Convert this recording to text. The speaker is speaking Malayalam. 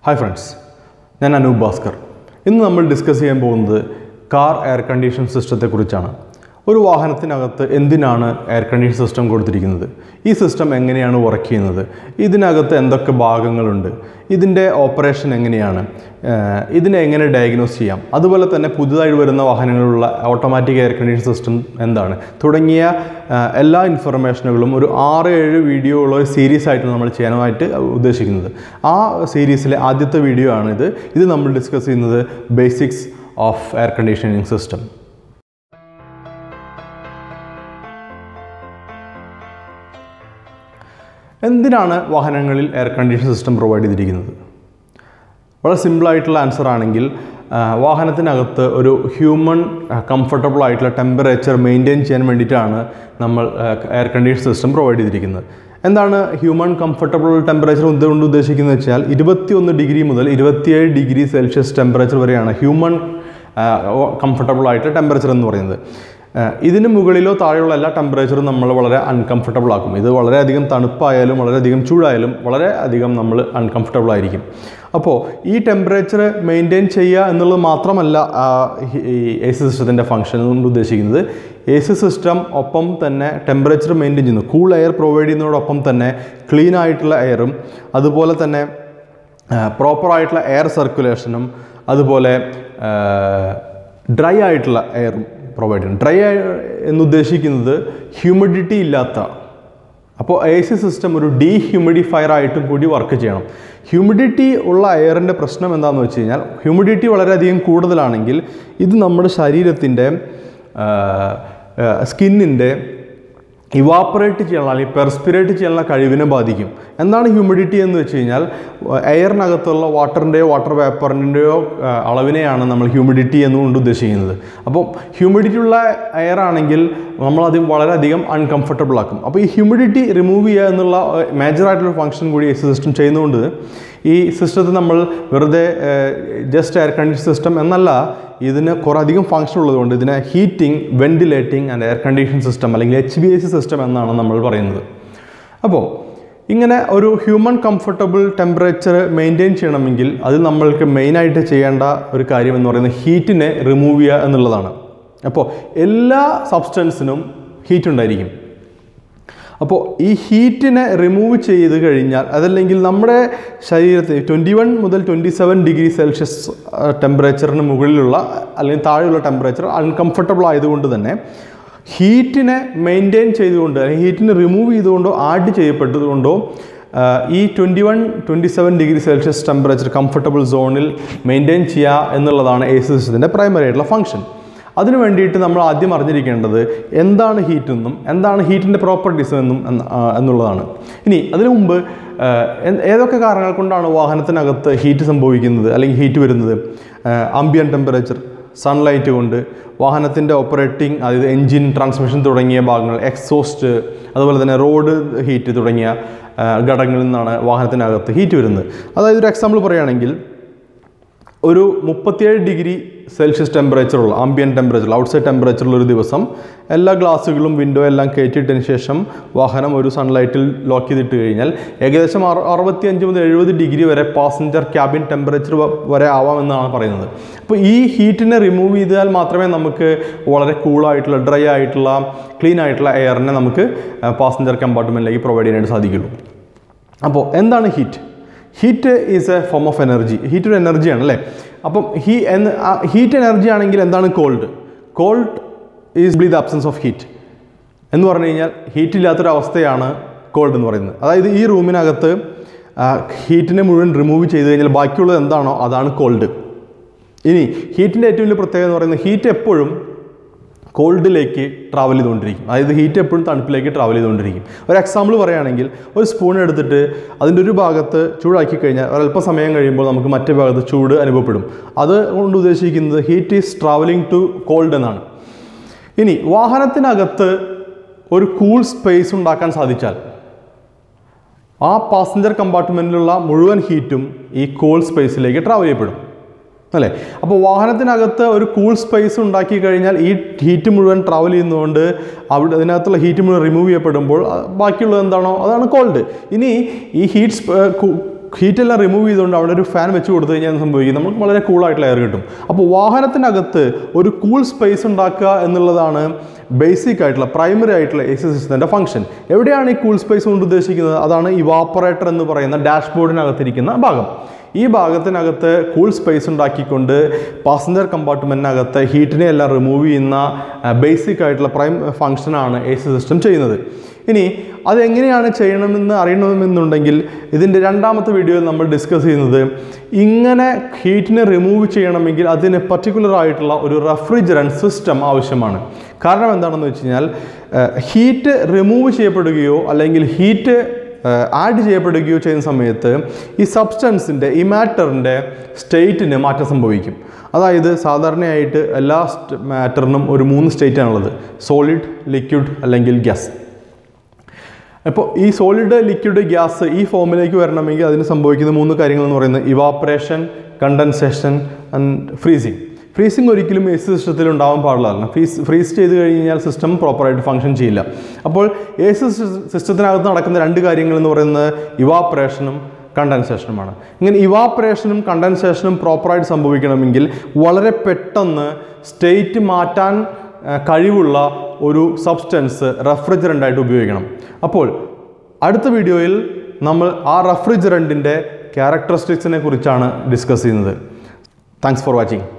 ഹായ് ഫ്രണ്ട്സ് ഞാൻ അനൂപ് ഭാസ്കർ ഇന്ന് നമ്മൾ ഡിസ്കസ് ചെയ്യാൻ പോകുന്നത് കാർ എയർ കണ്ടീഷൻ സിസ്റ്റത്തെക്കുറിച്ചാണ് ഒരു വാഹനത്തിനകത്ത് എന്തിനാണ് എയർ കണ്ടീഷൻ സിസ്റ്റം കൊടുത്തിരിക്കുന്നത് ഈ സിസ്റ്റം എങ്ങനെയാണ് വർക്ക് ചെയ്യുന്നത് ഇതിനകത്ത് എന്തൊക്കെ ഭാഗങ്ങളുണ്ട് ഇതിൻ്റെ ഓപ്പറേഷൻ എങ്ങനെയാണ് ഏഹ് ഇതിനെ എങ്ങനെ ഡയഗ്നോസ് ചെയ്യാം അതുപോലെ തന്നെ പുതുതായി വരുന്ന വാഹനങ്ങളിലുള്ള ഓട്ടോമാറ്റിക് എയർ കണ്ടീഷൻ സിസ്റ്റം എന്താണ് തുടങ്ങിയ ഏഹ് എല്ലാ ഇൻഫർമേഷനുകളും ഒരു ആറ് ഏഴ് വീഡിയോ ഉള്ള ഒരു സീരീസ് ആയിട്ട് നമ്മൾ ചെയ്യാനായിട്ട് ഉദ്ദേശിക്കുന്നത് ആ സീരീസിലെ ആദ്യത്തെ വീഡിയോ ആണിത് ഇത് നമ്മൾ ഡിസ്കസ് ചെയ്യുന്നത് basics of air conditioning system എന്തിനാണ് വാഹനങ്ങളിൽ എയർ കണ്ടീഷൻ സിസ്റ്റം പ്രൊവൈഡ് ചെയ്തിരിക്കുന്നത് വളരെ സിമ്പിളായിട്ടുള്ള ആൻസർ ആണെങ്കിൽ ആ, വാഹനത്തിനകത്ത് ഒരു ഹ്യൂമൻ കംഫർട്ടബിൾ ആയിട്ടുള്ള ടെമ്പറേച്ചർ മെയിൻറ്റെയിൻ ചെയ്യാൻ വേണ്ടിയിട്ടാണ് നമ്മൾ എയർ കണ്ടീഷൻ സിസ്റ്റം പ്രൊവൈഡ് ചെയ്തിരിക്കുന്നത് എന്താണ് ഹ്യൂമൻ കംഫർട്ടബിൾ ടെമ്പറേച്ചർ എന്തുകൊണ്ട് ഉദ്ദേശിക്കുന്നത് വെച്ചാൽ ഇരുപത്തിയൊന്ന് ഡിഗ്രി മുതൽ ഇരുപത്തിയേഴ് ഡിഗ്രി സെൽഷ്യസ് ടെമ്പറേച്ചർ വരെയാണ് ഹ്യൂമൻ കംഫർട്ടബിൾ ആയിട്ട് ടെമ്പറേച്ചർ എന്ന് പറയുന്നത് ഏഹ് ഇതിന് മുകളിലോ താഴെയുള്ള എല്ലാ ടെമ്പറേച്ചറും നമ്മൾ വളരെ അൺകംഫർട്ടബിൾ ആക്കും ഇത് വളരെയധികം തണുപ്പായാലും വളരെയധികം ചൂടായാലും വളരെ അധികം നമ്മൾ അൺകംഫർട്ടബിൾ ആയിരിക്കും അപ്പോൾ ഈ ടെമ്പറേച്ചർ മെയിൻറ്റെയിൻ ചെയ്യുക എന്നുള്ളത് മാത്രമല്ല ആ, ഈ എ സി സിസ്റ്റത്തിൻ്റെ ഫംഗ്ഷൻ കൊണ്ട് ഉദ്ദേശിക്കുന്നത് എ സി സിസ്റ്റം ഒപ്പം തന്നെ ടെമ്പറേച്ചർ മെയിൻറ്റെയിൻ ചെയ്യുന്നു കൂൾ എയർ പ്രൊവൈഡ് ചെയ്യുന്നതോടൊപ്പം തന്നെ ക്ലീൻ ആയിട്ടുള്ള എയറും അതുപോലെ തന്നെ പ്രോപ്പർ ആയിട്ടുള്ള എയർ സർക്കുലേഷനും അതുപോലെ ഡ്രൈ ആയിട്ടുള്ള എയറും പ്രൊവൈഡ് ചെയ്യും ഡ്രൈ എന്നുദ്ദേശിക്കുന്നത് ഹ്യൂമിഡിറ്റി ഇല്ലാത്ത അപ്പോൾ എ സി സിസ്റ്റം ഒരു ഡീഹ്യൂമിഡിഫയർ ആയിട്ടും കൂടി വർക്ക് ചെയ്യണം ഹ്യൂമിഡിറ്റി ഉള്ള എയറിൻ്റെ പ്രശ്നം എന്താണെന്ന് വെച്ച് കഴിഞ്ഞാൽ ഹ്യൂമിഡിറ്റി വളരെയധികം കൂടുതലാണെങ്കിൽ ഇത് നമ്മുടെ ശരീരത്തിൻ്റെ സ്കിന്നിൻ്റെ ഇവാപ്പറേറ്റ് ചെയ്യാനുള്ള അല്ലെങ്കിൽ പെർസ്പിറേറ്റ് ചെയ്യാനുള്ള കഴിവിനെ ബാധിക്കും എന്താണ് ഹ്യൂമിഡിറ്റി എന്ന് വെച്ച് കഴിഞ്ഞാൽ എയറിനകത്തുള്ള വാട്ടറിൻ്റെയോ വാട്ടർ വേപ്പറിൻ്റെയോ അളവിനെയാണ് നമ്മൾ ഹ്യൂമിഡിറ്റി എന്നുകൊണ്ട് ഉദ്ദേശിക്കുന്നത് അപ്പോൾ ഹ്യൂമിഡിറ്റി ഉള്ള എയർ ആണെങ്കിൽ നമ്മളത് വളരെയധികം അൺകംഫർട്ടബിൾ ആക്കും അപ്പോൾ ഈ ഹ്യൂമിഡിറ്റി റിമൂവ് ചെയ്യുക എന്നുള്ള മേജറായിട്ടുള്ള ഫംഗ്ഷൻ കൂടി ഈ സിസ്റ്റം ചെയ്യുന്നതുകൊണ്ട് ഈ സിസ്റ്റത്തിൽ നമ്മൾ വെറുതെ ജസ്റ്റ് എയർ കണ്ടീഷൻ സിസ്റ്റം എന്നല്ല ഇതിന് കുറേ അധികം ഫംഗ്ഷൻ ഉള്ളതുകൊണ്ട് ഇതിനെ heating ventilating and air condition system അല്ലെങ്കിൽ H B A C system എന്നാണ് നമ്മൾ പറയുന്നത് അപ്പോൾ ഇങ്ങനെ ഒരു ഹ്യൂമൻ കംഫർട്ടബിൾ ടെമ്പറേച്ചർ മെയിൻറ്റെയിൻ ചെയ്യണമെങ്കിൽ അത് നമ്മൾക്ക് മെയിനായിട്ട് ചെയ്യേണ്ട ഒരു കാര്യം എന്ന് പറയുന്നത് ഹീറ്റിനെ റിമൂവ് ചെയ്യുക എന്നുള്ളതാണ് അപ്പോൾ എല്ലാ സബ്സ്റ്റൻസിനും ഹീറ്റ് ഉണ്ടായിരിക്കും അപ്പോൾ ഈ ഹീറ്റിനെ റിമൂവ് ചെയ്ത് കഴിഞ്ഞാൽ അതല്ലെങ്കിൽ നമ്മുടെ ശരീരത്തിൽ ട്വൻറ്റി വൺ മുതൽ ട്വൻറ്റി സെവൻ ഡിഗ്രി സെൽഷ്യസ് ടെമ്പറേച്ചറിന് മുകളിലുള്ള അല്ലെങ്കിൽ താഴെയുള്ള ടെമ്പറേച്ചർ അൺകംഫർട്ടബിൾ ആയതുകൊണ്ട് തന്നെ ഹീറ്റിനെ മെയിൻറ്റെയിൻ ചെയ്തുകൊണ്ട് അല്ലെങ്കിൽ ഹീറ്റിനെ റിമൂവ് ചെയ്തുകൊണ്ടോ ആഡ് ചെയ്യപ്പെട്ടതുകൊണ്ടോ ആ, ഈ twenty one twenty seven degree Celsius temperature comfortable സോണിൽ മെയിൻറ്റെയിൻ ചെയ്യുക എന്നുള്ളതാണ് എ സി സിസ്റ്റത്തിൻ്റെ പ്രൈമറി ആയിട്ടുള്ള ഫംഗ്ഷൻ അതിനു വേണ്ടിയിട്ട് നമ്മൾ ആദ്യം അറിഞ്ഞിരിക്കേണ്ടത് എന്താണ് ഹീറ്റ് എന്നും എന്താണ് ഹീറ്റിൻ്റെ പ്രോപ്പർട്ടീസ് എന്നും എന്ന- ആ, എന്നുള്ളതാണ് ഇനി അതിനു മുമ്പ് ആ, എന്ത്- ഏതൊക്കെ കാരണങ്ങൾ കൊണ്ടാണ് വാഹനത്തിനകത്ത് ഹീറ്റ് സംഭവിക്കുന്നത് അല്ലെങ്കിൽ ഹീറ്റ് വരുന്നത് ആംബിയൻ ടെമ്പറേച്ചർ സൺലൈറ്റ് കൊണ്ട് വാഹനത്തിൻ്റെ ഓപ്പറേറ്റിംഗ് അതായത് എൻജിൻ ട്രാൻസ്മിഷൻ തുടങ്ങിയ ഭാഗങ്ങൾ എക്സോസ്റ്റ് അതുപോലെ തന്നെ റോഡ് ഹീറ്റ് തുടങ്ങിയ ആ, ഘടകങ്ങളിൽ നിന്നാണ് വാഹനത്തിനകത്ത് ഹീറ്റ് വരുന്നത് അതായത് ഒരു എക്സാമ്പിൾ പറയുകയാണെങ്കിൽ ഒരു മുപ്പത്തിയേഴ് ഡിഗ്രി സെൽഷ്യസ് ടെമ്പറേച്ചറുള്ള ആംബിയൻ ടെമ്പറേച്ചർ ഔട്ട്സൈഡ് ടെമ്പറേച്ചറുള്ള ഒരു ദിവസം എല്ലാ ഗ്ലാസ്സുകളും വിൻഡോ എല്ലാം കയറ്റിയിട്ടതിന് ശേഷം വാഹനം ഒരു സൺലൈറ്റിൽ ലോക്ക് ചെയ്തിട്ട് കഴിഞ്ഞാൽ ഏകദേശം അറു അറുപത്തിയഞ്ച് മുതൽ എഴുപത് ഡിഗ്രി വരെ പാസഞ്ചർ ക്യാബിൻ ടെമ്പറേച്ചർ വരെ ആവാമെന്നാണ് പറയുന്നത് അപ്പോൾ ഈ ഹീറ്റിനെ റിമൂവ് ചെയ്താൽ മാത്രമേ നമുക്ക് വളരെ കൂളായിട്ടുള്ള ഡ്രൈ ആയിട്ടുള്ള ക്ലീൻ ആയിട്ടുള്ള എയറിനെ നമുക്ക് പാസഞ്ചർ കമ്പാർട്ട്മെൻറ്റിലേക്ക് പ്രൊവൈഡ് ചെയ്യാനായിട്ട് സാധിക്കുള്ളൂ അപ്പോൾ എന്താണ് heat heat is a form of energy heat ഒരു എനർജിയാണ് അല്ലേ അപ്പം ഹീ എന്ന് ഹീറ്റ് എനർജി ആണെങ്കിൽ എന്താണ് cold cold is be the absence of heat എന്ന് പറഞ്ഞു കഴിഞ്ഞാൽ ഹീറ്റ് ഇല്ലാത്തൊരു അവസ്ഥയാണ് കോൾഡ് എന്ന് പറയുന്നത് അതായത് ഈ റൂമിനകത്ത് ഹീറ്റിനെ മുഴുവൻ റിമൂവ് ചെയ്ത് കഴിഞ്ഞാൽ ബാക്കിയുള്ളത് എന്താണോ അതാണ് കോൾഡ് ഇനി ഹീറ്റിൻ്റെ ഏറ്റവും വലിയ പ്രത്യേകത എന്ന് പറയുന്നത് ഹീറ്റ് എപ്പോഴും കോൾഡിലേക്ക് ട്രാവൽ ചെയ്തുകൊണ്ടിരിക്കും അതായത് ഹീറ്റ് എപ്പോഴും തണുപ്പിലേക്ക് ട്രാവൽ ചെയ്തുകൊണ്ടിരിക്കും ഒരു എക്സാമ്പിൾ പറയുകയാണെങ്കിൽ ഒരു സ്പൂൺ എടുത്തിട്ട് അതിൻ്റെ ഒരു ഭാഗത്ത് ചൂടാക്കി കഴിഞ്ഞാൽ ഒരല്പ സമയം കഴിയുമ്പോൾ നമുക്ക് മറ്റേ ഭാഗത്ത് ചൂട് അനുഭവപ്പെടും അത് കൊണ്ട് ഉദ്ദേശിക്കുന്നത് heat is travelling to cold എന്നാണ് ഇനി വാഹനത്തിനകത്ത് ഒരു കൂൾ സ്പേസ് ഉണ്ടാക്കാൻ സാധിച്ചാൽ ആ പാസഞ്ചർ കമ്പാർട്ട്മെൻറ്റിലുള്ള മുഴുവൻ ഹീറ്റും ഈ കൂൾ സ്പേസിലേക്ക് ട്രാവൽ ചെയ്യപ്പെടും അല്ലേ അപ്പോൾ വാഹനത്തിനകത്ത് ഒരു കൂൾ സ്പേസ് ഉണ്ടാക്കി കഴിഞ്ഞാൽ ഈ ഹീറ്റ് മുഴുവൻ ട്രാവൽ ചെയ്യുന്നതുകൊണ്ട് അവിടെ അതിനകത്തുള്ള ഹീറ്റ് മുഴുവൻ റിമൂവ് ചെയ്യപ്പെടുമ്പോൾ ആ, ബാക്കിയുള്ളത് എന്താണോ അതാണ് കോൾഡ് ഇനി ഈ ഹീറ്റ് ഹീറ്റെല്ലാം റിമൂവ് ചെയ്തുകൊണ്ട് അവിടെ ഒരു ഫാൻ വെച്ച് കൊടുത്തു കഴിഞ്ഞാൽ എന്ത് സംഭവിക്കും നമുക്ക് വളരെ കൂളായിട്ടുള്ള എയർ കിട്ടും അപ്പോൾ വാഹനത്തിനകത്ത് ഒരു കൂൾ സ്പേസ് ഉണ്ടാക്കുക എന്നുള്ളതാണ് ബേസിക് ആയിട്ടുള്ള പ്രൈമറി ആയിട്ടുള്ള എ സി സിസ്റ്റത്തിൻ്റെ ഫംഗ്ഷൻ എവിടെയാണ് ഈ കൂൾ സ്പേസ് കൊണ്ട് ഉദ്ദേശിക്കുന്നത് അതാണ് ഇവാപ്പറേറ്റർ എന്ന് പറയുന്ന ഡാഷ്ബോർഡിനകത്തിരിക്കുന്ന ഭാഗം ഈ ഭാഗത്തിനകത്ത് കൂൾ സ്പേസ് ഉണ്ടാക്കിക്കൊണ്ട് പാസഞ്ചർ കമ്പാർട്ട്മെൻറ്റിനകത്ത് ഹീറ്റിനെ എല്ലാം റിമൂവ് ചെയ്യുന്ന ബേസിക് ആയിട്ടുള്ള പ്രൈം ഫംഗ്ഷനാണ് എ സി സിസ്റ്റം ചെയ്യുന്നത് ഇനി അതെങ്ങനെയാണ് ചെയ്യണമെന്ന് അറിയണമെന്നുണ്ടെങ്കിൽ ഇതിൻ്റെ രണ്ടാമത്തെ വീഡിയോയിൽ നമ്മൾ ഡിസ്കസ് ചെയ്യുന്നത് ഇങ്ങനെ ഹീറ്റിനെ റിമൂവ് ചെയ്യണമെങ്കിൽ അതിന് പർട്ടിക്കുലർ ആയിട്ടുള്ള ഒരു റെഫ്രിജറൻറ്റ് സിസ്റ്റം ആവശ്യമാണ് കാരണം എന്താണെന്ന് വെച്ച് കഴിഞ്ഞാൽ ഹീറ്റ് റിമൂവ് ചെയ്യപ്പെടുകയോ അല്ലെങ്കിൽ ഹീറ്റ് ആഡ് ചെയ്യപ്പെടുകയോ ചെയ്യുന്ന സമയത്ത് ഈ സബ്സ്റ്റൻസിൻ്റെ ഈ മാറ്ററിൻ്റെ സ്റ്റേറ്റിന് മാറ്റം സംഭവിക്കും അതായത് സാധാരണയായിട്ട് എല്ലാ മാറ്ററിനും ഒരു മൂന്ന് സ്റ്റേറ്റാണുള്ളത് സോളിഡ് ലിക്വിഡ് അല്ലെങ്കിൽ ഗ്യാസ് അപ്പോൾ ഈ സോളിഡ് ലിക്വിഡ് ഗ്യാസ് ഈ ഫോമിലേക്ക് വരണമെങ്കിൽ അതിന് സംഭവിക്കുന്ന മൂന്ന് കാര്യങ്ങൾ എന്ന് പറയുന്നത് evaporation condensation and freezing freezing ഒരിക്കലും എ സി സിസ്റ്റത്തിൽ ഉണ്ടാവാൻ പാടില്ല ഫ്രീസ് ഫ്രീസ് ചെയ്ത് കഴിഞ്ഞാൽ സിസ്റ്റം പ്രോപ്പറായിട്ട് ഫംഗ്ഷൻ ചെയ്യില്ല അപ്പോൾ എ സി സിസ്റ്റത്തിനകത്ത് നടക്കുന്ന രണ്ട് കാര്യങ്ങൾ എന്ന് പറയുന്നത് ഇവാപ്പറേഷനും കണ്ടൻസേഷനുമാണ് ഇങ്ങനെ ഇവാപ്പറേഷനും കണ്ടൻസേഷനും പ്രോപ്പറായിട്ട് സംഭവിക്കണമെങ്കിൽ വളരെ പെട്ടെന്ന് സ്റ്റേറ്റ് മാറ്റാൻ ആ, കഴിവുള്ള ഒരു സബ്സ്റ്റൻസ് റെഫ്രിജറൻ്റ് ആയിട്ട് ഉപയോഗിക്കണം അപ്പോൾ അടുത്ത വീഡിയോയിൽ നമ്മൾ ആ റെഫ്രിജറൻറ്റിൻ്റെ ക്യാരക്ടറിസ്റ്റിക്സിനെ കുറിച്ചാണ് ഡിസ്കസ് ചെയ്യുന്നത് താങ്ക്സ് ഫോർ വാച്ചിങ്